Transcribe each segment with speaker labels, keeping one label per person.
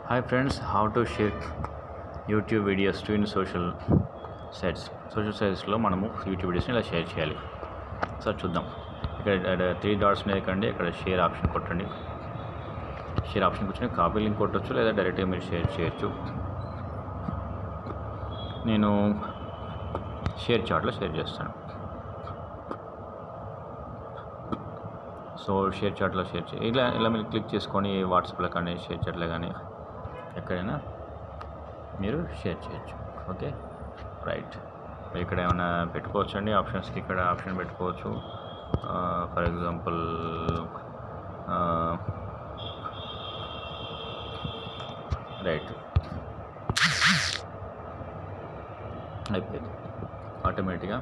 Speaker 1: hi friends how to share YouTube videos to in social sites social సైట్స్లో మనము YouTube వీడియోస్ని ఇలా share చేయాలి సార్ చూద్దాం ఇక్కడ త్రీ డాట్స్ మీద కండి ఇక్కడ షేర్ ఆప్షన్ కొట్టండి షేర్ ఆప్షన్ కూర్చొని కాపీ లింక్ కొట్టచ్చు లేదా డైరెక్ట్గా మీరు షేర్ చేయొచ్చు నేను షేర్ చాట్లో షేర్ చేస్తాను సో షేర్ చాట్లో షేర్ చే ఇలా ఇలా మీరు క్లిక్ చేసుకొని వాట్సాప్లో కానీ షేర్ చాట్లో కానీ ఎక్కడైనా మీరు షేర్ చేయొచ్చు ఓకే రైట్ ఇక్కడ ఏమైనా పెట్టుకోవచ్చు అండి ఆప్షన్స్కి ఇక్కడ ఆప్షన్ పెట్టుకోవచ్చు ఫర్ ఎగ్జాంపుల్ రైట్ అయిపోయింది ఆటోమేటిక్గా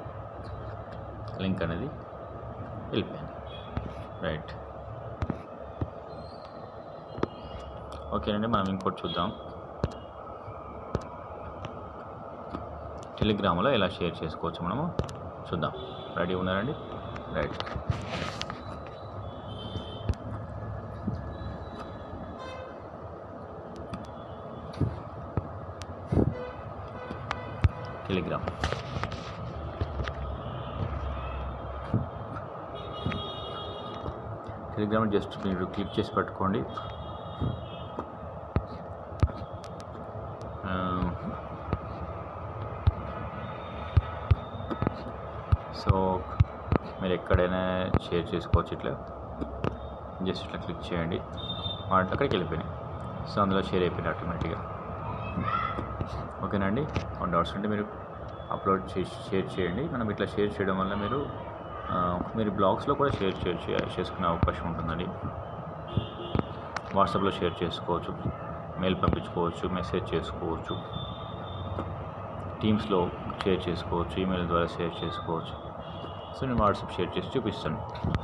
Speaker 1: లింక్ అనేది వెళ్ళిపోయింది రైట్ ఓకేనండి మనం ఇంకోటి చూద్దాం టెలిగ్రామ్లో ఎలా షేర్ చేసుకోవచ్చు మనము చూద్దాం రెడీ ఉన్నారండి రైట్ టెలిగ్రామ్ టెలిగ్రామ్ జస్ట్ మీరు క్లిక్ చేసి పట్టుకోండి ఆ, సో మీరు ఎక్కడైనా షేర్ చేసుకోవచ్చు ఇట్లా జస్ట్ ఇట్లా క్లిక్ చేయండి వాటి అక్కడికి వెళ్ళిపోయినాయి సో అందులో షేర్ అయిపోయినాయి ఆటోమేటిక్గా ఓకేనండి వన్ డాట్స్ అంటే మీరు అప్లోడ్ చేసి షేర్ చేయండి మనం ఇట్లా షేర్ చేయడం వల్ల మీరు ఆ, మీరు బ్లాగ్స్లో కూడా షేర్ చేయొచ్చు చేసుకునే అవకాశం ఉంటుందండి వాట్సాప్లో షేర్ చేసుకోవచ్చు మెయిల్ పంపించుకోవచ్చు మెసేజ్ చేసుకోవచ్చు టీమ్స్లో షేర్ చేసుకోవచ్చు ఈమెయిల్ ద్వారా షేర్ చేసుకోవచ్చు సో నేను వాట్సాప్ షేర్ చేసి చూపిస్తాను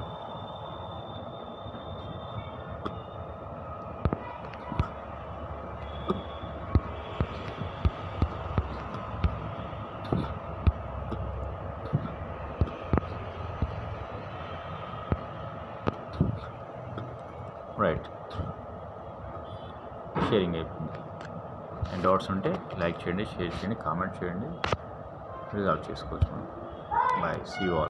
Speaker 1: రైట్ షేరింగ్ అయిపోయింది అండ్ డౌట్స్ ఉంటే లైక్ చేయండి షేర్ చేయండి కామెంట్ చేయండి రిజాల్వ్ చేసుకోవచ్చు మనం బాయ్ సీ ఆల్